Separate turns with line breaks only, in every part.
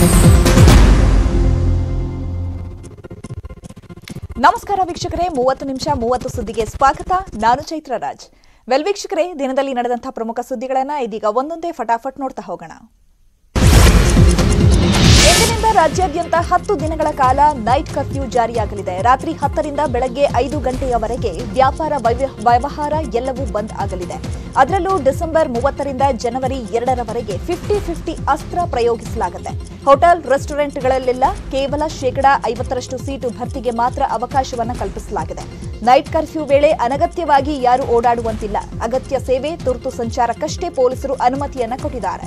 ನಮಸ್ಕಾರ ವೀಕ್ಷಕರೇ ಮೂವತ್ತು ನಿಮಿಷ ಮೂವತ್ತು ಸುದ್ದಿಗೆ ಸ್ವಾಗತ ನಾನು ಚೈತ್ರ ರಾಜ್ ವೆಲ್ ವೀಕ್ಷಕರೇ ದಿನದಲ್ಲಿ ನಡೆದಂತಹ ಪ್ರಮುಖ ಸುದ್ದಿಗಳನ್ನ ಇದೀಗ ಒಂದೊಂದೇ ಫಟಾಫಟ್ ನೋಡ್ತಾ ಹೋಗೋಣ ಇಂದಿನಿಂದ ರಾಜ್ಯಾದ್ಯಂತ ಹತ್ತು ದಿನಗಳ ಕಾಲ ನೈಟ್ ಕರ್ಫ್ಯೂ ಜಾರಿಯಾಗಲಿದೆ ರಾತ್ರಿ ಹತ್ತರಿಂದ ಬೆಳಗ್ಗೆ ಐದು ಗಂಟೆಯವರೆಗೆ ವ್ಯಾಪಾರ ವೈವ್ಯ- ವ್ಯವಹಾರ ಎಲ್ಲವೂ ಬಂದ್ ಆಗಲಿದೆ ಅದರಲ್ಲೂ ಡಿಸೆಂಬರ್ ಮೂವತ್ತರಿಂದ ಜನವರಿ ಎರಡರವರೆಗೆ ಫಿಫ್ಟಿ ಫಿಫ್ಟಿ ಅಸ್ತ್ರ ಪ್ರಯೋಗಿಸಲಾಗುತ್ತೆ ಹೋಟೆಲ್ ರೆಸ್ಟೋರೆಂಟ್ಗಳಲ್ಲೆಲ್ಲ ಕೇವಲ ಶೇಕಡಾ ಐವತ್ತರಷ್ಟು ಸೀಟು ಭರ್ತಿಗೆ ಮಾತ್ರ ಅವಕಾಶವನ್ನ ಕಲ್ಪಿಸಲಾಗಿದೆ ನೈಟ್ ಕರ್ಫ್ಯೂ ವೇಳೆ ಅನಗತ್ಯವಾಗಿ ಯಾರು ಓಡಾಡುವಂತಿಲ್ಲ ಅಗತ್ಯ ಸೇವೆ ತುರ್ತು ಸಂಚಾರಕ್ಕಷ್ಟೇ ಪೊಲೀಸರು ಅನುಮತಿಯನ್ನ ಕೊಟ್ಟಿದ್ದಾರೆ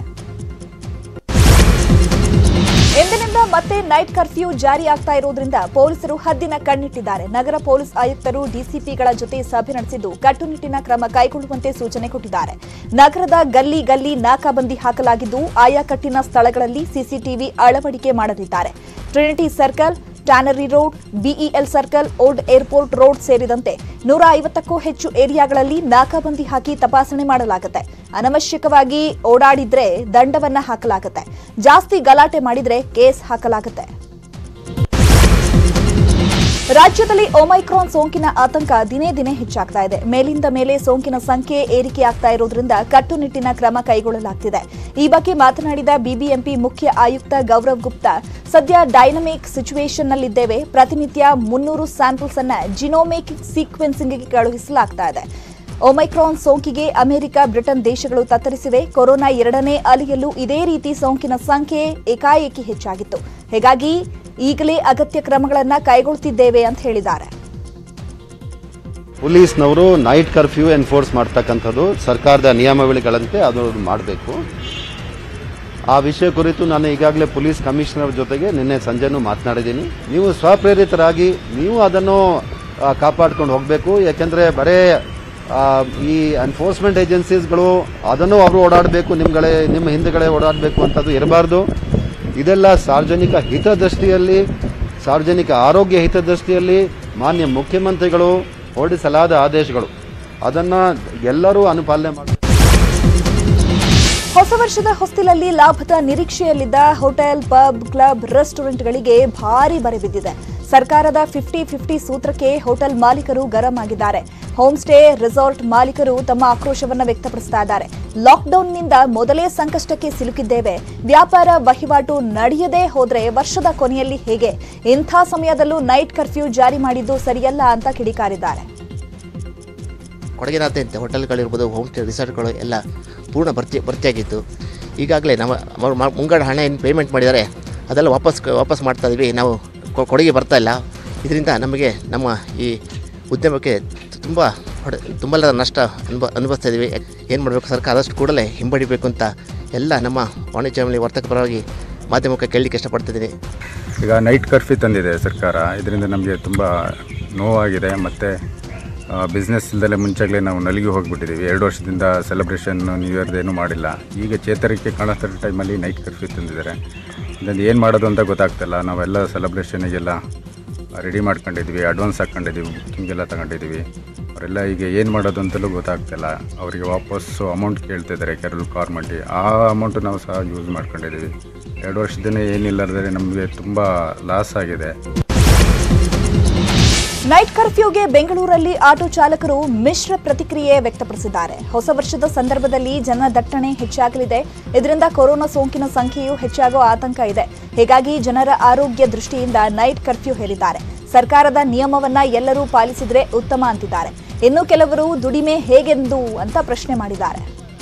ಎಂದಿನಿಂದ ಮತ್ತೆ ನೈಟ್ ಕರ್ಫ್ಯೂ ಜಾರಿ ಆಗ್ತಾ ಇರುವುದರಿಂದ ಪೊಲೀಸರು ಹದ್ದಿನ ಕಣ್ಣಿಟ್ಟಿದ್ದಾರೆ ನಗರ ಪೊಲೀಸ್ ಆಯುಕ್ತರು ಡಿಸಿಪಿಗಳ ಜೊತೆ ಸಭೆ ನಡೆಸಿದ್ದು ಕಟ್ಟುನಿಟ್ಟಿನ ಕ್ರಮ ಕೈಗೊಳ್ಳುವಂತೆ ಸೂಚನೆ ಕೊಟ್ಟಿದ್ದಾರೆ ನಗರದ ಗಲ್ಲಿ ಗಲ್ಲಿ ನಾಕಾಬಂದಿ ಹಾಕಲಾಗಿದ್ದು ಆಯಾ ಕಟ್ಟಿನ ಸ್ಥಳಗಳಲ್ಲಿ ಸಿಸಿಟಿವಿ ಅಳವಡಿಕೆ ಮಾಡಲಿದ್ದಾರೆ Trinity circle tannery road BEL circle old airport road ಸೇರಿದಂತೆ ನೂರ ಐವತ್ತಕ್ಕೂ ಹೆಚ್ಚು ಏರಿಯಾಗಳಲ್ಲಿ ನಾಕಾಬಂದಿ ಹಾಕಿ ತಪಾಸಣೆ ಮಾಡಲಾಗುತ್ತೆ ಅನವಶ್ಯಕವಾಗಿ ಓಡಾಡಿದ್ರೆ ದಂಡವನ್ನ ಹಾಕಲಾಗುತ್ತೆ ಜಾಸ್ತಿ ಗಲಾಟೆ ಮಾಡಿದ್ರೆ ಕೇಸ್ ಹಾಕಲಾಗುತ್ತೆ ರಾಜ್ಯದಲ್ಲಿ ಒಮೈಕ್ರಾನ್ ಸೋಂಕಿನ ಆತಂಕ ದಿನೇ ದಿನೇ ಹೆಚ್ಚಾಗ್ತಾ ಇದೆ ಮೇಲಿಂದ ಮೇಲೆ ಸೋಂಕಿನ ಸಂಖ್ಯೆ ಏರಿಕೆಯಾಗ್ತಾ ಇರೋದ್ರಿಂದ ಕಟ್ಟುನಿಟ್ಟಿನ ಕ್ರಮ ಕೈಗೊಳ್ಳಲಾಗ್ತಿದೆ ಈ ಬಗ್ಗೆ ಮಾತನಾಡಿದ ಬಿಬಿಎಂಪಿ ಮುಖ್ಯ ಆಯುಕ್ತ ಗೌರವ್ ಗುಪ್ತಾ ಸದ್ಯ ಡೈನಮಿಕ್ ಸಿಚುವೇಶನ್ನಲ್ಲಿದ್ದೇವೆ ಪ್ರತಿನಿತ್ಯ ಮುನ್ನೂರು ಸ್ಯಾಂಪಲ್ಸ್ ಅನ್ನ ಜಿನೋಮಿಕ್ ಸೀಕ್ವೆನ್ಸಿಂಗ್ಗೆ ಕಳುಹಿಸಲಾಗ್ತಾ ಇದೆ ಒಮೈಕ್ರಾನ್ ಸೋಂಕಿಗೆ ಅಮೆರಿಕ ಬ್ರಿಟನ್ ದೇಶಗಳು ತತ್ತರಿಸಿವೆ ಕೊರೋನಾ ಎರಡನೇ ಅಲೆಯಲ್ಲೂ ಇದೇ ರೀತಿ ಸೋಂಕಿನ ಸಂಖ್ಯೆ ಏಕಾಏಕಿ ಹೆಚ್ಚಾಗಿತ್ತು ಹೀಗಾಗಿ ಈಗಲೇ ಅಗತ್ಯ ಕ್ರಮಗಳನ್ನು ಕೈಗೊಳ್ತಿದ್ದೇವೆ ಅಂತ ಹೇಳಿದ್ದಾರೆ
ಪೊಲೀಸ್ನವರು ನೈಟ್ ಕರ್ಫ್ಯೂ ಎನ್ಫೋರ್ಸ್ ಮಾಡ್ತಕ್ಕಂಥದ್ದು ಸರ್ಕಾರದ ನಿಯಮಾವಳಿಗಳಂತೆ ಅದು ಮಾಡಬೇಕು ಆ ವಿಷಯ ಕುರಿತು ನಾನು ಈಗಾಗಲೇ ಪೊಲೀಸ್ ಕಮಿಷನರ್ ಜೊತೆಗೆ ನಿನ್ನೆ ಸಂಜೆನೂ ಮಾತನಾಡಿದ್ದೀನಿ ನೀವು ಸ್ವಪ್ರೇರಿತರಾಗಿ ನೀವು ಅದನ್ನು ಆ, ಕಾಪಾಡ್ಕೊಂಡು ಹೋಗಬೇಕು ಯಾಕೆಂದರೆ ಬರೇ ಆ, ಈ ಎನ್ಫೋರ್ಸ್ಮೆಂಟ್ ಏಜೆನ್ಸೀಸ್ಗಳು ಅದನ್ನು ಅವರು ಓಡಾಡಬೇಕು ನಿಮ್ಗಳೇ ನಿಮ್ಮ ಹಿಂದೆಗಳೇ ಓಡಾಡಬೇಕು ಅಂತದ್ದು ಇರಬಾರ್ದು ಇದೆಲ್ಲ ಸಾರ್ವಜನಿಕ ಹಿತದೃಷ್ಟಿಯಲ್ಲಿ ಸಾರ್ವಜನಿಕ ಆರೋಗ್ಯ ಹಿತದೃಷ್ಟಿಯಲ್ಲಿ ಮಾನ್ಯ ಮುಖ್ಯಮಂತ್ರಿಗಳು ಹೊರಡಿಸಲಾದ ಆದೇಶಗಳು ಅದನ್ನು ಎಲ್ಲರೂ ಅನುಪಾಲನೆ ಮಾಡಿ
ಹೊಸ ವರ್ಷದ ಹೊಸ್ತಿಲಲ್ಲಿ ಲಾಭದ ನಿರೀಕ್ಷೆಯಲ್ಲಿದ್ದ ಹೋಟೆಲ್ ಪಬ್ ಕ್ಲಬ್ ರೆಸ್ಟೋರೆಂಟ್ಗಳಿಗೆ ಭಾರಿ ಬರೆ ಬಿದ್ದಿದೆ ಸರ್ಕಾರದ ಫಿಫ್ಟಿ ಫಿಫ್ಟಿ ಸೂತ್ರಕ್ಕೆ ಹೋಟೆಲ್ ಮಾಲೀಕರು ಗರಂ ಆಗಿದ್ದಾರೆ ಹೋಮ್ ಸ್ಟೇ ರೆಸಾರ್ಟ್ ಮಾಲೀಕರು ತಮ್ಮ ಆಕ್ರೋಶವನ್ನ ವ್ಯಕ್ತಪಡಿಸ್ತಾ ಇದ್ದಾರೆ ಲಾಕ್ಡೌನ್ನಿಂದ ಮೊದಲೇ ಸಂಕಷ್ಟಕ್ಕೆ ಸಿಲುಕಿದ್ದೇವೆ ವ್ಯಾಪಾರ ವಹಿವಾಟು ನಡೆಯದೇ ಹೋದ್ರೆ ವರ್ಷದ ಕೊನೆಯಲ್ಲಿ ಹೇಗೆ ಇಂಥ ಸಮಯದಲ್ಲೂ ನೈಟ್ ಕರ್ಫ್ಯೂ ಜಾರಿ ಮಾಡಿದ್ದು ಸರಿಯಲ್ಲ ಅಂತ ಕಿಡಿಕಾರಿದ್ದಾರೆ
ಕೊಡಗಿನಾದ್ಯಂತ ಹೋಟೆಲ್ಗಳಿರ್ಬೋದು ಹೋಮ್ ಸ್ಟೇ ರಿಸಾರ್ಟ್ಗಳು ಎಲ್ಲ ಪೂರ್ಣ ಭರ್ತಿ ಭರ್ತಿಯಾಗಿತ್ತು ಈಗಾಗಲೇ ನಮ್ಮ ಅವ್ರು ಮಾ- ಮುಂಗಡ ಹಣ ಏನು ಪೇಮೆಂಟ್ ಮಾಡಿದ್ದಾರೆ ಅದೆಲ್ಲ ವಾಪಸ್ ವಾಪಸ್ ಮಾಡ್ತಾ ಇದೀವಿ ನಾವು ಕೊ- ಕೊಡಗಿಗೆ ಬರ್ತಾ ಇಲ್ಲ ಇದರಿಂದ ನಮಗೆ ನಮ್ಮ ಈ ಉದ್ಯಮಕ್ಕೆ ತುಂಬ ಹೊಡೆ ತುಂಬಲ್ಲ ನಷ್ಟ ಅನುಭವ ಅನುಭವಿಸ್ತಾ ಇದ್ದೀವಿ ಏನು ಮಾಡಬೇಕು ಸರ್ಕಾರ ಆದಷ್ಟು ಕೂಡಲೇ ಹಿಂಬಡಿಬೇಕು ಅಂತ ಎಲ್ಲ ನಮ್ಮ ವಾಣಿಜ್ಯ ಮಂಡಳಿ ವರ್ತಕ ಪರವಾಗಿ ಮಾಧ್ಯಮಕ್ಕೆ ಕೇಳಲಿಕ್ಕೆ ಇಷ್ಟಪಡ್ತಿದ್ದೀನಿ
ಈಗ ನೈಟ್ ಕರ್ಫ್ಯೂ ತಂದಿದೆ ಸರ್ಕಾರ ಇದರಿಂದ ನಮಗೆ ತುಂಬ ನೋವಾಗಿದೆ ಮತ್ತು ಬಿಸ್ನೆಸ್ ಇಲ್ದಲೆ ಮುಂಚಾಗಲೇ ನಾವು ನಲಿಗೆ ಹೋಗಿಬಿಟ್ಟಿದ್ದೀವಿ ಎರಡು ವರ್ಷದಿಂದ ಸೆಲೆಬ್ರೇಷನ್ ನ್ಯೂ ಇಯರ್ದು ಏನೂ ಮಾಡಿಲ್ಲ ಈಗ ಚೇತರಿಕೆ ಕಾಣಿಸ್ತಾ ಟೈಮಲ್ಲಿ ನೈಟ್ ಕರ್ಫ್ಯೂ ತಂದಿದ್ದಾರೆ ಇದರಿಂದ ಏನು ಮಾಡೋದು ಅಂತ ಗೊತ್ತಾಗ್ತಿಲ್ಲ ನಾವೆಲ್ಲ ಸೆಲೆಬ್ರೇಷನಿಗೆಲ್ಲ ರೆಡಿ ಮಾಡ್ಕೊಂಡಿದ್ವಿ ಅಡ್ವಾನ್ಸ್ ಹಾಕ್ಕೊಂಡಿದ್ದೀವಿ ಬುಕ್ಕಿಂಗ್ ಎಲ್ಲ ತಗೊಂಡಿದ್ದೀವಿ ಅವರೆಲ್ಲ ಈಗ ಏನು ಮಾಡೋದು ಅಂತಲೂ ಗೊತ್ತಾಗ್ತಿಲ್ಲ ಅವರಿಗೆ ವಾಪಸ್ಸು ಅಮೌಂಟ್ ಕೇಳ್ತಿದ್ದಾರೆ ಕೆಲವು ಗೌರ್ಮೆಂಟಿಗೆ ಆ ಅಮೌಂಟು ನಾವು ಸಹ ಯೂಸ್ ಮಾಡ್ಕೊಂಡಿದ್ದೀವಿ ಎರಡು ವರ್ಷದಿಂದ ಏನಿಲ್ಲದ್ರೆ ನಮಗೆ ತುಂಬ ಲಾಸ್ ಆಗಿದೆ
ನೈಟ್ ಕರ್ಫ್ಯೂಗೆ ಬೆಂಗಳೂರಲ್ಲಿ ಆಟೋ ಚಾಲಕರು ಮಿಶ್ರ ಪ್ರತಿಕ್ರಿಯೆ ವ್ಯಕ್ತಪಡಿಸಿದ್ದಾರೆ ಹೊಸ ವರ್ಷದ ಸಂದರ್ಭದಲ್ಲಿ ಜನ ದಟ್ಟಣೆ ಹೆಚ್ಚಾಗಲಿದೆ ಇದರಿಂದ ಕೊರೋನಾ ಸೋಂಕಿನ ಸಂಖ್ಯೆಯೂ ಹೆಚ್ಚಾಗುವ ಆತಂಕ ಇದೆ ಹೀಗಾಗಿ ಜನರ ಆರೋಗ್ಯ ದೃಷ್ಟಿಯಿಂದ ನೈಟ್ ಕರ್ಫ್ಯೂ ಹೇರಿದ್ದಾರೆ ಸರ್ಕಾರದ ನಿಯಮವನ್ನ ಎಲ್ಲರೂ ಪಾಲಿಸಿದ್ರೆ ಉತ್ತಮ ಅಂತಿದ್ದಾರೆ ಇನ್ನು ಕೆಲವರು ದುಡಿಮೆ ಹೇಗೆಂದು ಅಂತ ಪ್ರಶ್ನೆ ಮಾಡಿದ್ದಾರೆ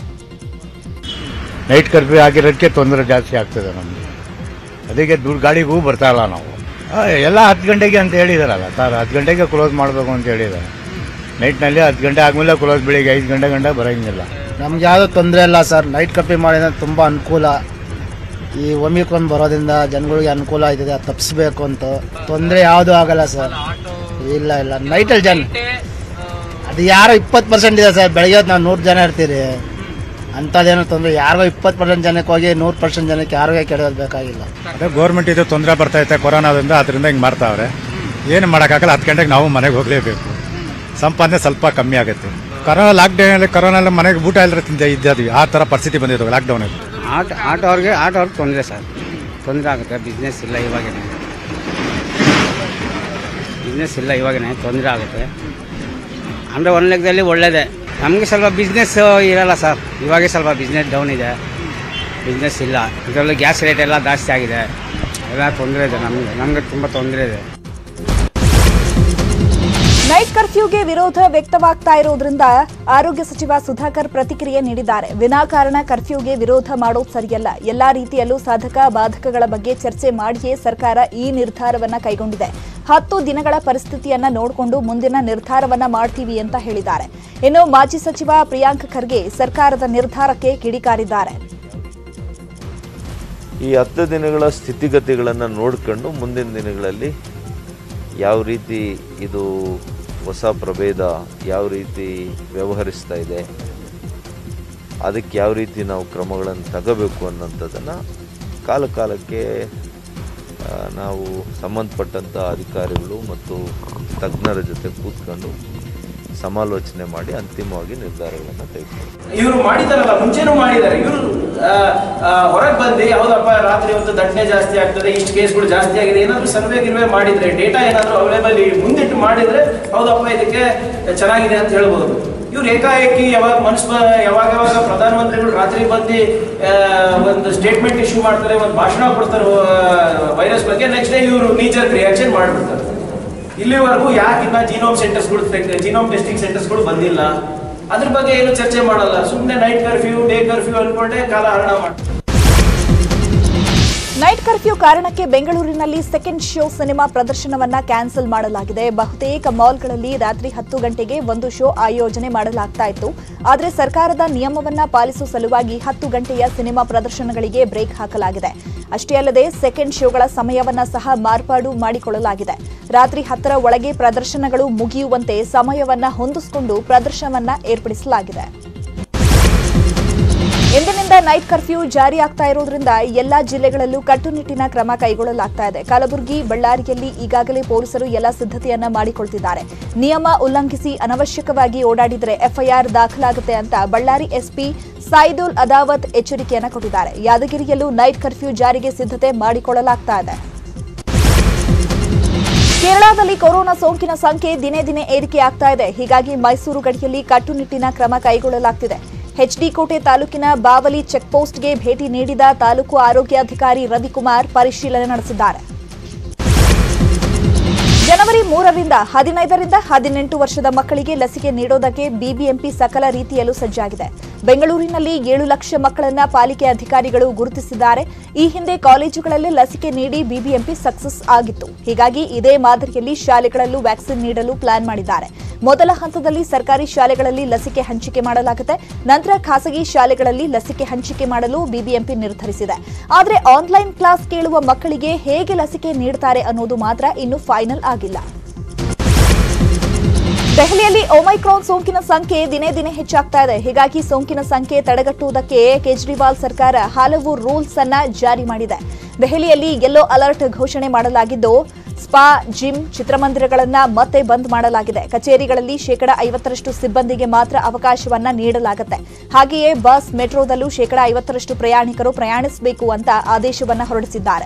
ನೈಟ್ ಕರ್ಫ್ಯೂ ಆಗಿರೋದಕ್ಕೆ ತೊಂದರೆ ಜಾಸ್ತಿ ಆಗ್ತದೆ ನಮಗೆ ಅದಕ್ಕೆ ದುಡ್ಡು ಗಾಡಿಗೂ ಬರ್ತಾ ಇಲ್ಲ ನಾವು ಆ, ಎಲ್ಲ ಹತ್ತು ಗಂಟೆಗೆ ಅಂತ ಹೇಳಿದಾರಲ್ಲ ಸರ್ ಹತ್ತು ಗಂಟೆಗೆ ಕ್ಲೋಸ್ ಮಾಡಬೇಕು ಅಂತ ಹೇಳಿದ್ದಾರೆ ನೈಟ್ನಲ್ಲಿ ಹತ್ತು ಗಂಟೆ ಆದಮೇಲೆ ಕ್ಲೋಸ್ ಬೆಳಿಗ್ಗೆ ಐದು ಗಂಟೆ ಗಂಟೆ ಬರೋಂಗಿಲ್ಲ
ನಮ್ಗೆ ಯಾವುದೂ ತೊಂದರೆ ಇಲ್ಲ ಸರ್ ನೈಟ್ ಕರ್ಫ್ಯೂ ಮಾಡಿದ್ರೆ ತುಂಬ ಅನುಕೂಲ ಈ ಒಮಿಕ್ರಾನ್ ಬರೋದ್ರಿಂದ ಜನಗಳಿಗೆ ಅನುಕೂಲ ಆಯ್ತದೆ ಅದು ತಪ್ಪಿಸ್ಬೇಕು ಅಂತ ತೊಂದರೆ ಯಾವುದೂ ಆಗಲ್ಲ ಸರ್ ಇಲ್ಲ ಇಲ್ಲ ನೈಟಲ್ಲಿ ಜನ ಅದು ಯಾರೋ ಇಪ್ಪತ್ತು ಪರ್ಸೆಂಟ್ ಇದೆ ಸರ್ ಬೆಳಗ್ಗೆ ಹೊತ್ತು ನಾವು ನೂರು ಜನ ಇರ್ತೀರಿ ಅಂಥದ್ದೇನೋ ತೊಂದರೆ ಯಾರಿಗೋ ಇಪ್ಪತ್ತು ಪರ್ಸೆಂಟ್ ಜನಕ್ಕೆ ಹೋಗಿ ನೂರು ಪರ್ಸೆಂಟ್ ಜನಕ್ಕೆ ಯಾರಿಗೂ ಕೆಡೋದು ಬೇಕಾಗಿಲ್ಲ
ಅದೇ ಗೌರ್ಮೆಂಟ್ ಇದು ತೊಂದರೆ ಬರ್ತೈತೆ ಕೊರೋನಾದಿಂದ ಅದರಿಂದ ಹಿಂಗೆ ಮಾಡ್ತಾವ್ರೆ ಏನು ಮಾಡೋಕ್ಕಾಗಲ್ಲ ಹತ್ತು ಗಂಟೆಗೆ ನಾವು ಮನೆಗೆ ಹೋಗಲೇಬೇಕು ಸಂಪಾದನೆ ಸ್ವಲ್ಪ ಕಮ್ಮಿ ಆಗುತ್ತೆ ಕೊರೋನಾ ಲಾಕ್ಡೌನಲ್ಲಿ ಕೊರೋನಲ್ಲಿ ಮನೆಗೆ ಊಟ ಎಲ್ಲರ ತಿಂದ ಇದ್ದದ್ವಿ ಆ ಥರ ಪರಿಸ್ಥಿತಿ ಬಂದಿದ್ದು ಲಾಕ್ಡೌನಲ್ಲಿ
ಆಟ ಆಟೋ ಅವ್ರಿಗೆ ಆಟೋ ಅವ್ರಿಗೆ ತೊಂದರೆ ಸರ್ ತೊಂದರೆ ಆಗುತ್ತೆ ಬಿಸ್ನೆಸ್ ಇಲ್ಲ ಇವಾಗೇನೆ ಬಿಸ್ನೆಸ್ ಇಲ್ಲ ಇವಾಗೇನೆ ತೊಂದರೆ ಆಗುತ್ತೆ ಅಂದರೆ ಒಂದು ಲೆಕ್ಕದಲ್ಲಿ ಒಳ್ಳೆಯದೇ ನಮಗೆ ಸ್ವಲ್ಪ ಬಿಸ್ನೆಸ್ ಇರಲ್ಲ ಸರ್ ಇವಾಗೇ ಸ್ವಲ್ಪ ಬಿಸ್ನೆಸ್ ಡೌನ್ ಇದೆ ಬಿಸ್ನೆಸ್ ಇಲ್ಲ ಇದರಲ್ಲೂ ಗ್ಯಾಸ್ ರೇಟ್ ಎಲ್ಲ ಜಾಸ್ತಿ ಆಗಿದೆ ಎಲ್ಲ ತೊಂದರೆ ಇದೆ ನಮಗೆ ನಮಗೆ ತುಂಬ ತೊಂದರೆ ಇದೆ
ನೈಟ್ ಕರ್ಫ್ಯೂಗೆ ವಿರೋಧ ವ್ಯಕ್ತವಾಗ್ತಾ ಇರೋದ್ರಿಂದ ಆರೋಗ್ಯ ಸಚಿವ ಸುಧಾಕರ್ ಪ್ರತಿಕ್ರಿಯೆ ನೀಡಿದ್ದಾರೆ ವಿನಾಕಾರಣ ಕರ್ಫ್ಯೂಗೆ ವಿರೋಧ ಮಾಡೋದು ಸರಿಯಲ್ಲ ಎಲ್ಲಾ ರೀತಿಯಲ್ಲೂ ಸಾಧಕ ಬಾಧಕಗಳ ಬಗ್ಗೆ ಚರ್ಚೆ ಮಾಡಿಯೇ ಸರ್ಕಾರ ಈ ನಿರ್ಧಾರವನ್ನ ಕೈಗೊಂಡಿದೆ ಹತ್ತು ದಿನಗಳ ಪರಿಸ್ಥಿತಿಯನ್ನ ನೋಡಿಕೊಂಡು ಮುಂದಿನ ನಿರ್ಧಾರವನ್ನ ಮಾಡ್ತೀವಿ ಅಂತ ಹೇಳಿದ್ದಾರೆ ಇನ್ನು ಮಾಜಿ ಸಚಿವ ಪ್ರಿಯಾಂಕ್ ಖರ್ಗೆ ಸರ್ಕಾರದ ನಿರ್ಧಾರಕ್ಕೆ ಕಿಡಿಕಾರಿದ್ದಾರೆ
ಈ ಹತ್ತು ದಿನಗಳ ಸ್ಥಿತಿಗತಿಗಳನ್ನು ನೋಡ್ಕೊಂಡು ಮುಂದಿನ ದಿನಗಳಲ್ಲಿ ಯಾವ ರೀತಿ ಇದು ಹೊಸ ಪ್ರಭೇದ ಯಾವ ರೀತಿ ವ್ಯವಹರಿಸ್ತಾ ಇದೆ ಅದಕ್ಕೆ ಯಾವ ರೀತಿ ನಾವು ಕ್ರಮಗಳನ್ನು ತಗೋಬೇಕು ಅನ್ನೋಂಥದ್ದನ್ನು ಕಾಲ ಕಾಲಕ್ಕೆ ಆ, ನಾವು ಸಂಬಂಧಪಟ್ಟಂಥ ಅಧಿಕಾರಿಗಳು ಮತ್ತು ತಜ್ಞರ ಜೊತೆ ಕೂತ್ಕೊಂಡು ಸಮಾಲೋಚನೆ ಮಾಡಿ ಅಂತಿಮವಾಗಿ ನಿರ್ಧಾರಗಳನ್ನು ತೆಗೆದುಕೊಳ್ತೀವಿ
ಇವರು ಮಾಡಿದಾರಲ್ಲ ಮುಂಚೆನೂ ಮಾಡಿದ್ದಾರೆ ಇವರು ಹೊರಗೆ ಬಂದು ಹೌದಪ್ಪ ರಾತ್ರಿ ಹೊತ್ತು ದಟ್ಟಣೆ ಜಾಸ್ತಿ ಆಗ್ತದೆ ಇಷ್ಟು ಕೇಸ್ಗಳು ಜಾಸ್ತಿ ಆಗಿದೆ ಏನಾದ್ರು ಸರ್ವೆ ಗಿರ್ವೆ ಮಾಡಿದ್ರೆ ಡೇಟಾ ಏನಾದ್ರು ಅವೈಲೇಬಲ್ ಮುಂದಿಟ್ಟು ಮಾಡಿದ್ರೆ ಹೌದಪ್ಪ ಇದಕ್ಕೆ ಚೆನ್ನಾಗಿದೆ ಅಂತ ಹೇಳ್ಬೋದು ಇವ್ರು ಏಕಾಏಕಿ ಯಾವಾಗ ಮನಸ್ಸು ಬ- ಯಾವಾಗ ಯಾವಾಗ ಪ್ರಧಾನಮಂತ್ರಿಗಳು ರಾತ್ರಿ ಬಂದು ಆ, ಒಂದು ಸ್ಟೇಟ್ಮೆಂಟ್ ಇಶ್ಯೂ ಮಾಡ್ತಾರೆ ಒಂದು ಭಾಷಣ ಕೊಡ್ತಾರೆ ವೈರಸ್ ಬಗ್ಗೆ ನೆಕ್ಸ್ಟ್ ಡೇ ಇವರು ನೀಚರ್ ರಿಯಾಕ್ಷನ್ ಮಾಡಿಬಿಡ್ತಾರೆ ಇಲ್ಲಿವರೆಗೂ ಯಾಕೆ ಇನ್ನ ಜೀನೋಮ್ ಸೆಂಟರ್ಸ್ಗಳು ಜೀನೋಮ್ ಟೆಸ್ಟಿಂಗ್ ಸೆಂಟರ್ಸ್ಗಳು ಬಂದಿಲ್ಲ ಅದ್ರ ಬಗ್ಗೆ ಏನು ಚರ್ಚೆ ಮಾಡಲ್ಲ ಸುಮ್ಮನೆ ನೈಟ್ ಕರ್ಫ್ಯೂ ಡೇ ಕರ್ಫ್ಯೂ ಅನ್ಕೊಂಡೆ ಕಾಲಹರಣ ಮಾಡ್ತಾರೆ
ನೈಟ್ ಕರ್ಫ್ಯೂ ಕಾರಣಕ್ಕೆ ಬೆಂಗಳೂರಿನಲ್ಲಿ ಸೆಕೆಂಡ್ ಶೋ ಸಿನಿಮಾ ಪ್ರದರ್ಶನವನ್ನ ಕ್ಯಾನ್ಸಲ್ ಮಾಡಲಾಗಿದೆ ಬಹುತೇಕ ಮಾಲ್ಗಳಲ್ಲಿ ರಾತ್ರಿ ಹತ್ತು ಗಂಟೆಗೆ ಒಂದು ಶೋ ಆಯೋಜನೆ ಮಾಡಲಾಗ್ತಾ ಇತ್ತು ಆದರೆ ಸರ್ಕಾರದ ನಿಯಮವನ್ನ ಪಾಲಿಸುವ ಸಲುವಾಗಿ ಹತ್ತು ಗಂಟೆಯ ಸಿನಿಮಾ ಪ್ರದರ್ಶನಗಳಿಗೆ ಬ್ರೇಕ್ ಹಾಕಲಾಗಿದೆ ಅಷ್ಟೇ ಅಲ್ಲದೆ ಸೆಕೆಂಡ್ ಶೋಗಳ ಸಮಯವನ್ನ ಸಹ ಮಾರ್ಪಾಡು ಮಾಡಿಕೊಳ್ಳಲಾಗಿದೆ ರಾತ್ರಿ ಹತ್ತರ ಒಳಗೆ ಪ್ರದರ್ಶನಗಳು ಮುಗಿಯುವಂತೆ ಸಮಯವನ್ನ ಹೊಂದಿಸಿಕೊಂಡು ಪ್ರದರ್ಶನವನ್ನ ಏರ್ಪಡಿಸಲಾಗಿದೆ ಇಂದಿನಿಂದ ನೈಟ್ ಕರ್ಫ್ಯೂ ಜಾರಿ ಆಗ್ತಾ ಇರೋದ್ರಿಂದ ಎಲ್ಲಾ ಜಿಲ್ಲೆಗಳಲ್ಲೂ ಕಟ್ಟುನಿಟ್ಟಿನ ಕ್ರಮ ಕೈಗೊಳ್ಳಲಾಗ್ತಾ ಇದೆ ಕಲಬುರಗಿ ಬಳ್ಳಾರಿಯಲ್ಲಿ ಈಗಾಗಲೇ ಪೊಲೀಸರು ಎಲ್ಲ ಸಿದ್ಧತೆಯನ್ನ ಮಾಡಿಕೊಳ್ತಿದ್ದಾರೆ ನಿಯಮ ಉಲ್ಲಂಘಿಸಿ ಅನವಶ್ಯಕವಾಗಿ ಓಡಾಡಿದರೆ ಎಫ್ಐಆರ್ ದಾಖಲಾಗುತ್ತೆ ಅಂತ ಬಳ್ಳಾರಿ ಎಸ್ಪಿ ಸೈದುಲ್ ಅದಾವತ್ ಎಚ್ಚರಿಕೆಯನ್ನ ಕೊಟ್ಟಿದ್ದಾರೆ ಯಾದಗಿರಿಯಲ್ಲೂ ನೈಟ್ ಕರ್ಫ್ಯೂ ಜಾರಿಗೆ ಸಿದ್ಧತೆ ಮಾಡಿಕೊಳ್ಳಲಾಗ್ತಾ ಇದೆ ಕೇರಳದಲ್ಲಿ ಕೊರೋನಾ ಸೋಂಕಿನ ಸಂಖ್ಯೆ ದಿನೇ ದಿನೇ ಏರಿಕೆಯಾಗ್ತಾ ಇದೆ ಹೀಗಾಗಿ ಮೈಸೂರು ಗಡಿಯಲ್ಲಿ ಕಟ್ಟುನಿಟ್ಟಿನ ಕ್ರಮ ಕೈಗೊಳ್ಳಲಾಗ್ತಿದೆ ಎಚ್ಡಿಕೋಟೆ ತಾಲೂಕಿನ ಬಾವಲಿ ಚೆಕ್ಪೋಸ್ಟ್ಗೆ ಭೇಟಿ ನೀಡಿದ ತಾಲೂಕು ಆರೋಗ್ಯಾಧಿಕಾರಿ ರವಿಕುಮಾರ್ ಪರಿಶೀಲನೆ ನಡೆಸಿದ್ದಾರೆ ಜನವರಿ ಮೂರರಿಂದ ಹದಿನೈದರಿಂದ ಹದಿನೆಂಟು ವರ್ಷದ ಮಕ್ಕಳಿಗೆ ಲಸಿಕೆ ನೀಡೋದಕ್ಕೆ ಬಿಬಿಎಂಪಿ ಸಕಲ ರೀತಿಯಲ್ಲೂ ಸಜ್ಜಾಗಿದೆ ಬೆಂಗಳೂರಿನಲ್ಲಿ ಏಳು ಲಕ್ಷ ಮಕ್ಕಳನ್ನ ಪಾಲಿಕೆ ಅಧಿಕಾರಿಗಳು ಗುರುತಿಸಿದ್ದಾರೆ ಈ ಹಿಂದೆ ಕಾಲೇಜುಗಳಲ್ಲಿ ಲಸಿಕೆ ನೀಡಿ ಬಿಬಿಎಂಪಿ ಸಕ್ಸಸ್ ಆಗಿತ್ತು ಹೀಗಾಗಿ ಇದೇ ಮಾದರಿಯಲ್ಲಿ ಶಾಲೆಗಳಲ್ಲೂ ವ್ಯಾಕ್ಸಿನ್ ನೀಡಲು ಪ್ಲಾನ್ ಮಾಡಿದ್ದಾರೆ ಮೊದಲ ಹಂತದಲ್ಲಿ ಸರ್ಕಾರಿ ಶಾಲೆಗಳಲ್ಲಿ ಲಸಿಕೆ ಹಂಚಿಕೆ ಮಾಡಲಾಗುತ್ತೆ ನಂತರ ಖಾಸಗಿ ಶಾಲೆಗಳಲ್ಲಿ ಲಸಿಕೆ ಹಂಚಿಕೆ ಮಾಡಲು ಬಿಬಿಎಂಪಿ ನಿರ್ಧರಿಸಿದೆ ಆದರೆ ಆನ್ಲೈನ್ ಕ್ಲಾಸ್ ಕೇಳುವ ಮಕ್ಕಳಿಗೆ ಹೇಗೆ ಲಸಿಕೆ ನೀಡ್ತಾರೆ ಅನ್ನೋದು ಮಾತ್ರ ಇನ್ನು ಫೈನಲ್ ಆಗಿಲ್ಲ ದೆಹಲಿಯಲ್ಲಿ ಒಮೈಕ್ರಾನ್ ಸೋಂಕಿನ ಸಂಖ್ಯೆ ದಿನೇ ದಿನೇ ಹೆಚ್ಚಾಗ್ತಾ ಇದೆ ಹೀಗಾಗಿ ಸೋಂಕಿನ ಸಂಖ್ಯೆ ತಡೆಗಟ್ಟುವುದಕ್ಕೆ ಕೇಜ್ರಿವಾಲ್ ಸರ್ಕಾರ ಹಲವು ರೂಲ್ಸ್ ಅನ್ನ ಜಾರಿ ಮಾಡಿದೆ ದೆಹಲಿಯಲ್ಲಿ ಯೆಲ್ಲೋ ಅಲರ್ಟ್ ಘೋಷಣೆ ಮಾಡಲಾಗಿದ್ದು ಸ್ಪಾ ಜಿಮ್ ಚಿತ್ರಮಂದಿರಗಳನ್ನ ಮತ್ತೆ ಬಂದ್ ಮಾಡಲಾಗಿದೆ ಕಚೇರಿಗಳಲ್ಲಿ ಶೇಕಡ ಐವತ್ತರಷ್ಟು ಸಿಬ್ಬಂದಿಗೆ ಮಾತ್ರ ಅವಕಾಶವನ್ನ ನೀಡಲಾಗುತ್ತೆ ಹಾಗೆಯೇ ಬಸ್ ಮೆಟ್ರೋದಲ್ಲೂ ಶೇಕಡ ಐವತ್ತರಷ್ಟು ಪ್ರಯಾಣಿಕರು ಪ್ರಯಾಣಿಸಬೇಕು ಅಂತ ಆದೇಶವನ್ನ ಹೊರಡಿಸಿದ್ದಾರೆ